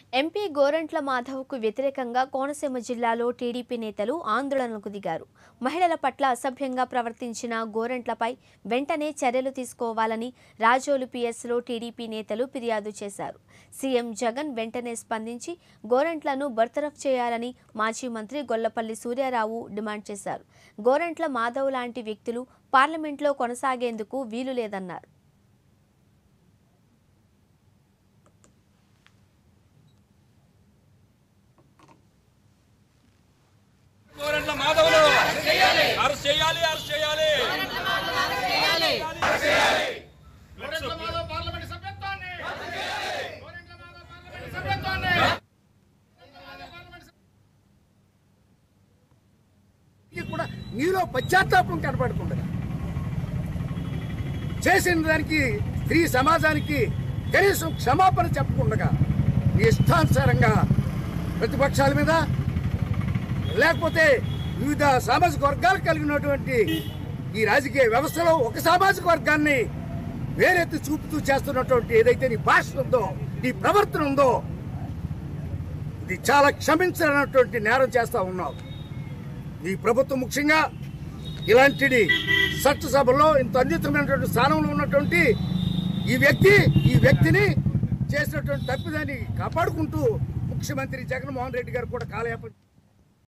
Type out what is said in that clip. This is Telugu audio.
ఎంపీ గోరంట్ల మాధవ్కు వ్యతిరేకంగా కోనసీమ జిల్లాలో టీడీపీ నేతలు ఆందోళనకు దిగారు మహిళల పట్ల అసభ్యంగా ప్రవర్తించిన గోరంట్లపై వెంటనే చర్యలు తీసుకోవాలని రాజోలు పిఎస్లో టీడీపీ నేతలు ఫిర్యాదు చేశారు సీఎం జగన్ వెంటనే స్పందించి గోరంట్లను బర్తరఫ్ చేయాలని మాజీ మంత్రి గొల్లపల్లి సూర్యారావు డిమాండ్ చేశారు గోరంట్ల మాధవ్ లాంటి వ్యక్తులు పార్లమెంట్లో కొనసాగేందుకు వీలు లేదన్నారు గోరెంట్ల మాధవులు అరెస్ట్ చేయాలి అరెస్ట్ చేయాలి గోరెంట్ల మాధవ్ పార్లమెంట్ సభ్యత్వాన్ని గోరెంట్ల మాధవ్ పార్లమెంట్ సభ్యత్వాన్ని ఇది కూడా నీలో పశ్చాత్తాపం కనపడకుండా చేసిన దానికి స్త్రీ సమాజానికి కనీసం క్షమాపణ చెప్పకుండా నీ ఇష్టానుసారంగా ప్రతిపక్షాల మీద లేకపోతే వివిధ సామాజిక వర్గాలు కలిగినటువంటి ఈ రాజకీయ వ్యవస్థలో ఒక సామాజిక వర్గాన్ని వేరెత్తి చూపుతూ చేస్తున్నటువంటి ఏదైతే నీ భాష ఉందో నీ ప్రవర్తన ఉందో ఇది చాలా క్షమించనటువంటి నేరం చేస్తా ఉన్నావు ఈ ప్రభుత్వం ముఖ్యంగా ఇలాంటిది చట్టసభలో ఇంత అన్యుతమైనటువంటి స్థానంలో ఉన్నటువంటి ఈ వ్యక్తి ఈ వ్యక్తిని చేసినటువంటి తప్పిదాన్ని కాపాడుకుంటూ ముఖ్యమంత్రి జగన్మోహన్ రెడ్డి గారు కూడా కాలయాపన